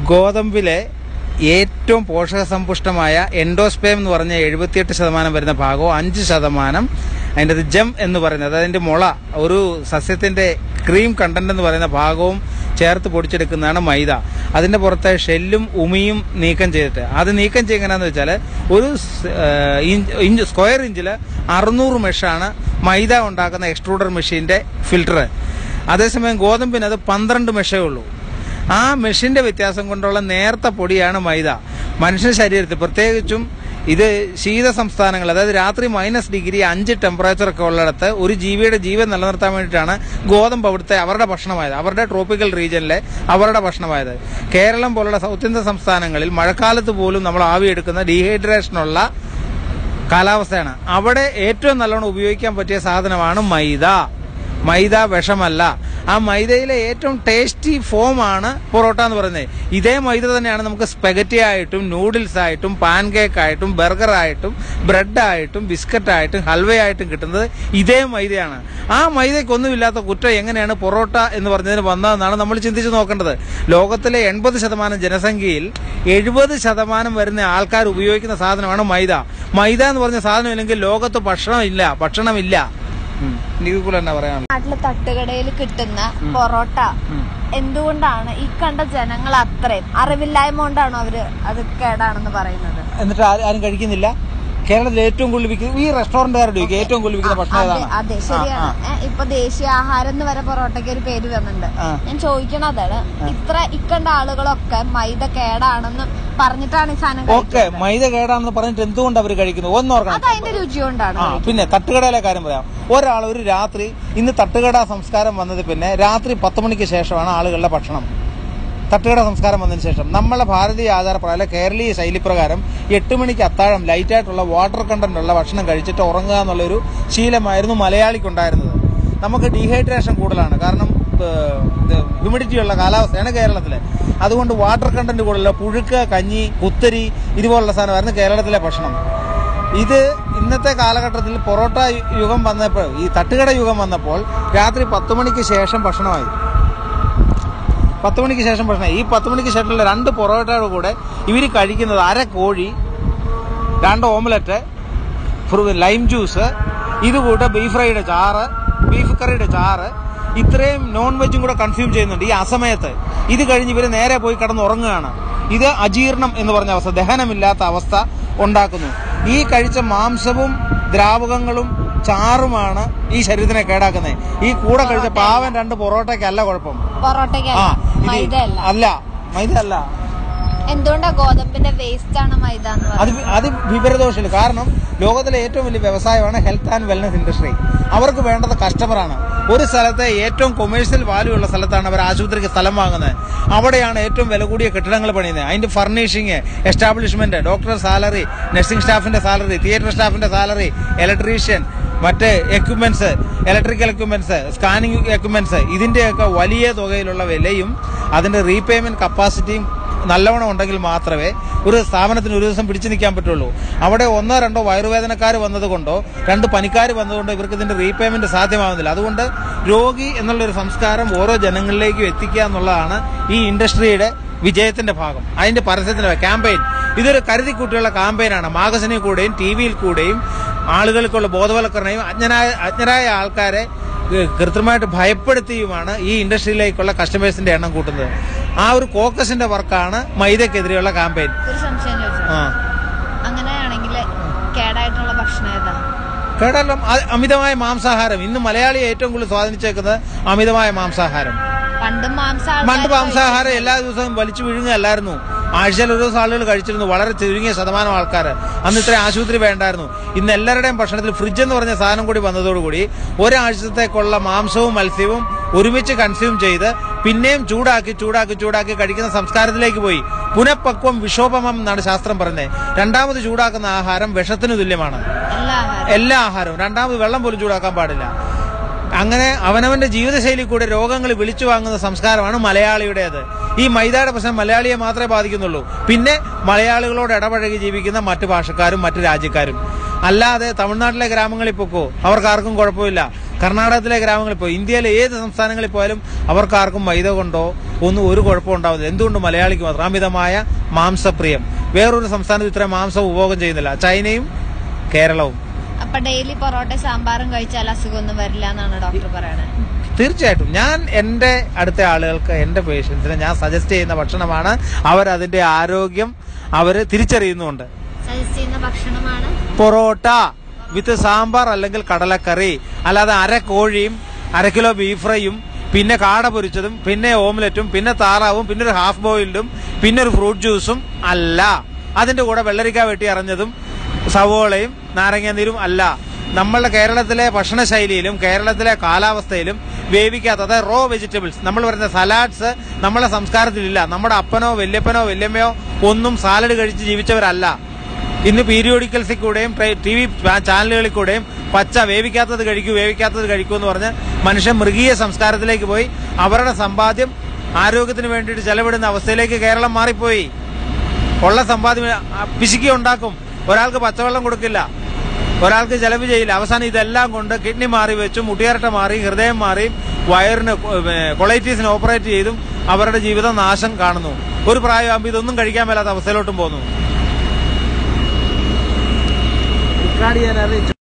ഗോതമ്പിലെ ഏറ്റവും പോഷകസമ്പുഷ്ടമായ എൻഡോസ്പേം എന്ന് പറഞ്ഞ എഴുപത്തിയെട്ട് ശതമാനം വരുന്ന ഭാഗവും അഞ്ച് ശതമാനം അതിൻ്റെ അത് ജം എന്ന് പറയുന്നത് അതായത് അതിൻ്റെ മുള ഒരു സസ്യത്തിന്റെ ക്രീം കണ്ടന്റ് എന്ന് പറയുന്ന ഭാഗവും ചേർത്ത് പൊടിച്ചെടുക്കുന്നതാണ് മൈദ അതിന്റെ പുറത്തെ ഷെല്ലും ഉമിയും നീക്കം ചെയ്തിട്ട് അത് നീക്കം ചെയ്യുന്നതെന്ന് വെച്ചാൽ ഒരു സ്- ഏഹ് ഇഞ്ച് ഇഞ്ച് സ്ക്വയർ ഇഞ്ചിൽ അറുന്നൂറ് മെഷാണ് മൈദ ഉണ്ടാക്കുന്ന എക്സ്ട്രൂഡർ മെഷീന്റെ ഫിൽട്ടർ അതേസമയം ഗോതമ്പിന് അത് പന്ത്രണ്ട് മെഷേ ഉള്ളൂ ആ മെഷീന്റെ വ്യത്യാസം കൊണ്ടുള്ള നേർത്ത പൊടിയാണ് മൈദ മനുഷ്യ ശരീരത്തിൽ പ്രത്യേകിച്ചും ഇത് ശീത സംസ്ഥാനങ്ങൾ അതായത് രാത്രി മൈനസ് ഡിഗ്രി അഞ്ച് ടെമ്പറേച്ചർ ഒക്കെ ഉള്ളിടത്ത് ഒരു ജീവിയുടെ ജീവൻ നിലനിർത്താൻ വേണ്ടിയിട്ടാണ് ഗോതമ്പ് അവിടുത്തെ അവരുടെ ഭക്ഷണമായത് അവരുടെ ട്രോപ്പിക്കൽ റീജിയനിലെ അവരുടെ ഭക്ഷണമായത് കേരളം പോലുള്ള സൗത്ത് ഇന്ത്യൻ സംസ്ഥാനങ്ങളിൽ മഴക്കാലത്ത് പോലും നമ്മൾ ആവിയെടുക്കുന്ന ഡീഹൈഡ്രേഷനുള്ള കാലാവസ്ഥയാണ് അവിടെ ഏറ്റവും നല്ലോണം ഉപയോഗിക്കാൻ പറ്റിയ സാധനമാണ് മൈദ മൈദ വിഷമല്ല ആ മൈദയിലെ ഏറ്റവും ടേസ്റ്റി ഫോമാണ് പൊറോട്ട എന്ന് പറയുന്നത് ഇതേ മൈദ തന്നെയാണ് നമുക്ക് സ്പെഗറ്റി ആയിട്ടും നൂഡിൽസ് ആയിട്ടും പാൻ കേക്ക് ആയിട്ടും ബർഗർ ആയിട്ടും ബ്രെഡ് ആയിട്ടും ബിസ്ക്കറ്റ് ആയിട്ടും ഹൽവ ആയിട്ടും കിട്ടുന്നത് ഇതേ മൈദയാണ് ആ മൈദയ്ക്കൊന്നുമില്ലാത്ത കുറ്റം എങ്ങനെയാണ് പൊറോട്ട എന്ന് പറഞ്ഞതിന് വന്നതെന്നാണ് നമ്മൾ ചിന്തിച്ച് നോക്കേണ്ടത് ലോകത്തിലെ എൺപത് ശതമാനം ജനസംഖ്യയിൽ എഴുപത് ശതമാനം വരുന്ന ആൾക്കാർ ഉപയോഗിക്കുന്ന സാധനമാണ് മൈദ മൈദ എന്ന് പറഞ്ഞ സാധനം ഇല്ലെങ്കിൽ ലോകത്ത് ഭക്ഷണമില്ല ഭക്ഷണമില്ല ഉം. ഇതിൽ കൂടെ എന്നാ പറയാനുള്ളത് നാട്ടില് തട്ടുകടയിൽ കിട്ടുന്ന പൊറോട്ട എന്തുകൊണ്ടാണ് ഈ കണ്ട ജനങ്ങൾ അത്രയും അറിവില്ലായ്മ കൊണ്ടാണോ അവര് അത് കേടാണെന്ന് പറയുന്നത് എന്നിട്ട് ആരും ആരും കഴിക്കുന്നില്ല കേരളത്തിൽ ഏറ്റവും കൂടുതൽ വിൽക്കുന്ന ഈ റെസ്റ്റോറന്റുകാരുടെ ചോദിക്കും ഏറ്റവും കൂടുതൽ വിൽക്കുന്ന ഭക്ഷണം അതെ ഏതാണ് അതെ ശരിയാണ് ഏ, ഇപ്പൊ ദേശീയ ആഹാരം എന്ന് വരെ പൊറോട്ടയ്ക്ക് ഒരു പേര് വന്നിട്ടുണ്ട് ആ. ഞാൻ ചോദിക്കണതാണ് ഇത്ര ഇക്കണ്ട ആളുകളൊക്കെ മൈദ കേടാണെന്ന് പറഞ്ഞിട്ടാണ് ഈ സാധനം ഓക്കെ കഴിക്കുന്നത് മൈദ കേടാണെന്ന് പറഞ്ഞിട്ട് എന്തുകൊണ്ട് അവർ കഴിക്കുന്നു ഒന്നോർക്കണം അത് അതിന്റെ രുചി കൊണ്ടാണ് ആ പിന്നെ തട്ടുകടയിലെ കാര്യം പറയാം ഒരാൾ ഒരു രാത്രി ഇന്ന് തട്ടുകട സംസ്കാരം വന്നത് പിന്നെ രാത്രി പത്ത് മണിക്ക് ശേഷമാണ് ആളുകളുടെ ഭക്ഷണം തട്ടുകട സംസ്കാരം വന്നതിന് ശേഷം നമ്മളെ ഭാരതീയ ആചാരപ്രകാരം കേരളീയ ശൈലിപ്രകാരം എട്ട് മണിക്ക് അത്താഴം ലൈറ്റായിട്ടുള്ള വാട്ടർ കണ്ടന്റ് ഉള്ള ഭക്ഷണം കഴിച്ചിട്ട് ഉറങ്ങുക എന്നുള്ളൊരു ശീലമായിരുന്നു മലയാളിക്കുണ്ടായിരുന്നത് നമുക്ക് ഡീഹൈഡ്രേഷൻ കൂടുതലാണ് കാരണം ഹ്യൂമിഡിറ്റി ഉള്ള കാലാവസ്ഥയാണ് കേരളത്തിലെ അതുകൊണ്ട് വാട്ടർ കണ്ടന്റ് കൂടുതലുള്ള പുഴുക്ക് കഞ്ഞി കുത്തരി ഇതുപോലുള്ള സാധനമായിരുന്നു കേരളത്തിലെ ഭക്ഷണം ഇത് ഇന്നത്തെ കാലഘട്ടത്തിൽ പൊറോട്ട യുഗം വന്നപ്പോൾ ഈ തട്ടുകട യുഗം വന്നപ്പോൾ രാത്രി പത്ത് മണിക്ക് ശേഷം ഭക്ഷണമായി പത്ത് മണിക്ക് ശേഷം ഭക്ഷണം ഈ പത്ത് മണിക്ക് ശേഷമുള്ള രണ്ട് പൊറോട്ടയുടെ കൂടെ ഇവർ കഴിക്കുന്നത് അര കോഴി രണ്ട് ഓംലറ്റ് ഫ്രൂ- ലൈം ജ്യൂസ് ഇത് കൂട്ട് ബീഫ് ഫ്രൈയുടെ ചാറ് ബീഫ് കറിയുടെ ചാറ് ഇത്രയും നോൺ വെജും കൂടെ കൺസ്യൂം ചെയ്യുന്നുണ്ട് ഈ അസമയത്ത് ഇത് കഴിഞ്ഞ് ഇവർ നേരെ പോയി കിടന്ന് ഉറങ്ങുകയാണ് ഇത് അജീർണം എന്ന് പറഞ്ഞ അവസ്ഥ ദഹനമില്ലാത്ത അവസ്ഥ ഉണ്ടാക്കുന്നു ഈ കഴിച്ച മാംസവും ദ്രാവകങ്ങളും ചാറുമാണ് ഈ ശരീരത്തിനെ കേടാക്കുന്നത് ഈ കൂടെ കഴിച്ച പാവൻ രണ്ട് പൊറോട്ടയ്ക്കല്ല കുഴപ്പം പൊറോട്ടയ്ക്ക് ആ ഇത് മൈദ അല്ല അല്ല മൈദ അല്ല എന്തുകൊണ്ടാ ഗോതമ്പിന്റെ വേസ്റ്റ് ആണ് മൈദ എന്ന് അത് പറയുന്നത് വി- അത് വിവരദോഷമില്ല കാരണം ലോകത്തിലെ ഏറ്റവും വലിയ വ്യവസായമാണ് ഹെൽത്ത് ആൻഡ് വെൽനസ് ഇൻഡസ്ട്രി അവർക്ക് വേണ്ടത് കസ്റ്റമറാണ് ഒരു സ്ഥലത്തെ ഏറ്റവും കൊമേഴ്സ്യൽ വാല്യൂ ഉള്ള സ്ഥലത്താണ് അവർ ആശുപത്രിക്ക് സ്ഥലം വാങ്ങുന്നത് അവിടെയാണ് ഏറ്റവും വില കൂടിയ കെട്ടിടങ്ങൾ പണിയുന്നത് അതിന്റെ furnishing establishment doctor salary nursing സ്റ്റാഫിന്റെ സാലറി തിയേറ്റർ സ്റ്റാഫിന്റെ സാലറി ഇലക്ട്രീഷ്യൻ മറ്റ് equipments electrical equipments scanning equipments ഇതിന്റെയൊക്കെ വലിയ തുകയിലുള്ള വിലയും അതിന്റെ റീപേയ്മെന്റ് കപ്പാസിറ്റിയും നല്ലവണ്ണം ഉണ്ടെങ്കിൽ മാത്രമേ ഒരു സ്ഥാപനത്തിന് ഒരു ദിവസം പിടിച്ചു നിൽക്കാൻ പറ്റുള്ളൂ അവിടെ ഒന്നോ രണ്ടോ വയറുവേദനക്കാർ വന്നതുകൊണ്ടോ രണ്ട് പനിക്കാർ വന്നതുകൊണ്ടോ ഇവർക്ക് ഇതിന്റെ റീപേയ്മെന്റ് സാധ്യമാവുന്നില്ല അതുകൊണ്ട് രോഗി എന്നുള്ളൊരു സംസ്കാരം ഓരോ ജനങ്ങളിലേക്കും എത്തിക്കുക എന്നുള്ളതാണ് ഈ ഇൻഡസ്ട്രിയുടെ വിജയത്തിന്റെ ഭാഗം അതിന്റെ പരസ്യത്തിന്റെ ക്യാമ്പയിൻ ഇതൊരു കരുതിക്കൂട്ടിയുള്ള ക്യാമ്പയിനാണ് മാഗസിനിൽ കൂടെയും ടി വിയിൽ കൂടെയും ആളുകൾക്കുള്ള ബോധവൽക്കരണയും അജ്ഞനായ അജ്ഞരായ ആൾക്കാരെ ഏഹ്, കൃത്യമായിട്ട് ഭയപ്പെടുത്തിയുമാണ് ഈ ഇൻഡസ്ട്രിയിലേക്കുള്ള കസ്റ്റമേഴ്സിന്റെ എണ്ണം കൂട്ടുന്നത് ആ ഒരു കോക്കസിന്റെ വർക്കാണ് മൈദക്കെതിരെയുള്ള ക്യാമ്പയിൻ ഒരു സംശയം ചോദിച്ചു ആ അങ്ങനെയാണെങ്കിൽ കേടായിട്ടുള്ള ഭക്ഷണം ഏതാ കേടല്ലാം അമിതമായ മാംസാഹാരം ഇന്ന് മലയാളിയെ ഏറ്റവും കൂടുതൽ സ്വാധീനിച്ചേക്കുന്നത് അമിതമായ മാംസാഹാരം പണ്ടും മാംസ പണ്ട് ആൾക്കാര് മാംസാഹാരം എല്ലാ ദിവസവും വലിച്ചു വിഴുങ്ങല്ലായിരുന്നു ആഴ്ചയിൽ ഒരു ദിവസം ആളുകൾ കഴിച്ചിരുന്നു വളരെ ചുരുങ്ങിയ ശതമാനം ആൾക്കാർ അന്ന് ഇത്രയും ആശുപത്രി വേണ്ടായിരുന്നു ഇന്ന് എല്ലാവരുടെയും ഭക്ഷണത്തിൽ ഫ്രിഡ്ജ് എന്ന് പറഞ്ഞ സാധനം കൂടി വന്നതോടുകൂടി ഒരാഴ്ചത്തേക്കുള്ള മാംസവും മത്സ്യവും ഒരുമിച്ച് കൺസ്യൂം ചെയ്ത് പിന്നെയും ചൂടാക്കി ചൂടാക്കി ചൂടാക്കി കഴിക്കുന്ന സംസ്കാരത്തിലേക്ക് പോയി പുനഃപക്വം വിക്ഷോഭമം എന്നാണ് ശാസ്ത്രം പറയുന്നത് രണ്ടാമത് ചൂടാക്കുന്ന ആഹാരം വിഷത്തിന് തുല്യമാണ് എല്ലാ ആഹാരം എല്ലാ ആഹാരവും രണ്ടാമത് വെള്ളം പോലും ചൂടാക്കാൻ പാടില്ല അങ്ങനെ അവനവന്റെ ജീവിതശൈലി കൂടെ രോഗങ്ങൾ വിളിച്ചു വാങ്ങുന്ന സംസ്കാരമാണ് മലയാളിയുടേത് ഈ മൈദയുടെ പ്രശ്നം മലയാളിയെ മാത്രമേ ബാധിക്കുന്നുള്ളൂ പിന്നെ മലയാളികളോട് ഇടപഴകി ജീവിക്കുന്ന മറ്റു ഭാഷക്കാരും മറ്റു രാജ്യക്കാരും അല്ലാതെ തമിഴ്നാട്ടിലെ ഗ്രാമങ്ങളിൽ പൊക്കോ അവർക്ക് ആർക്കും കുഴപ്പമില്ല കർണാടകത്തിലെ ഗ്രാമങ്ങളിൽ പോയി ഇന്ത്യയിലെ ഏത് സംസ്ഥാനങ്ങളിൽ പോയാലും അവർക്കാർക്കും മൈദ കൊണ്ടോ ഒന്നും ഒരു കുഴപ്പം ഉണ്ടാവില്ല എന്തുകൊണ്ട് മലയാളിക്ക് മാത്രം അമിതമായ മാംസപ്രിയം വേറൊരു സംസ്ഥാനത്ത് ഇത്രയും മാംസം ഉപഭോഗം ചെയ്യുന്നില്ല ചൈനയും കേരളവും അപ്പൊ ഡെയിലി പൊറോട്ട സാമ്പാറും കഴിച്ചാൽ അസുഖമൊന്നും വരില്ല എന്നാണ് ഡോക്ടർ പറയണത് തീർച്ചയായിട്ടും ഞാൻ എൻ്റെ അടുത്ത ആളുകൾക്ക് എൻ്റെ പേഷ്യൻസിന് ഞാൻ സജസ്റ്റ് ചെയ്യുന്ന ഭക്ഷണമാണ് അവരതിൻ്റെ ആരോഗ്യം അവർ തിരിച്ചറിയുന്നുണ്ട് സജസ്റ്റ് ചെയ്യുന്ന ഭക്ഷണമാണ് പൊറോട്ട വിത്ത് സാമ്പാർ അല്ലെങ്കിൽ കടലക്കറി അല്ലാതെ അര കോഴിയും അര കിലോ ബീഫ് ഫ്രൈയും പിന്നെ കാട പൊരിച്ചതും പിന്നെ ഓംലെറ്റും പിന്നെ താറാവും പിന്നെ ഒരു ഹാഫ് ബോയിൽഡും പിന്നെ ഒരു ഫ്രൂട്ട് ജ്യൂസും അല്ല അതിന്റെ കൂടെ വെള്ളരിക്ക വെട്ടി അറിഞ്ഞതും സവോളയും നാരങ്ങാനീരും അല്ല നമ്മളുടെ കേരളത്തിലെ ഭക്ഷണശൈലിയിലും കേരളത്തിലെ കാലാവസ്ഥയിലും വേവിക്കാത്ത അതായത് റോ വെജിറ്റബിൾസ് നമ്മൾ പറയുന്ന സലാഡ്സ് നമ്മളെ സംസ്കാരത്തിലില്ല നമ്മുടെ അപ്പനോ വല്യപ്പനോ വല്യമ്മയോ ഒന്നും സാലഡ് കഴിച്ച് ജീവിച്ചവരല്ല ഇന്ന് പീരിയോഡിക്കൽസിൽ കൂടെയും ടി വി ചാനലുകളിൽ കൂടെയും പച്ച വേവിക്കാത്തത് കഴിക്കൂ വേവിക്കാത്തത് കഴിക്കൂ എന്ന് പറഞ്ഞ് മനുഷ്യൻ മൃഗീയ സംസ്കാരത്തിലേക്ക് പോയി അവരുടെ സമ്പാദ്യം ആരോഗ്യത്തിന് വേണ്ടിയിട്ട് ചെലവിടുന്ന അവസ്ഥയിലേക്ക് കേരളം മാറിപ്പോയി ഉള്ള സമ്പാദ്യം ആ, പിശുക്കി ഉണ്ടാക്കും ഒരാൾക്ക് പച്ചവെള്ളം കൊടുക്കില്ല ഒരാൾക്ക് ചെലവ് ചെയ്യില്ല അവസാനം ഇതെല്ലാം കൊണ്ട് കിഡ്നി മാറി വെച്ചും മുട്ടിയരട്ട മാറി ഹൃദയം മാറി വയറിന് കൊളൈറ്റീസിന് ഓപ്പറേറ്റ് ചെയ്തും അവരുടെ ജീവിതം നാശം കാണുന്നു ഒരു പ്രായമാകുമ്പോൾ ഇതൊന്നും കഴിക്കാൻ മേലാത്ത അവസ്ഥയിലോട്ടും പോകുന്നു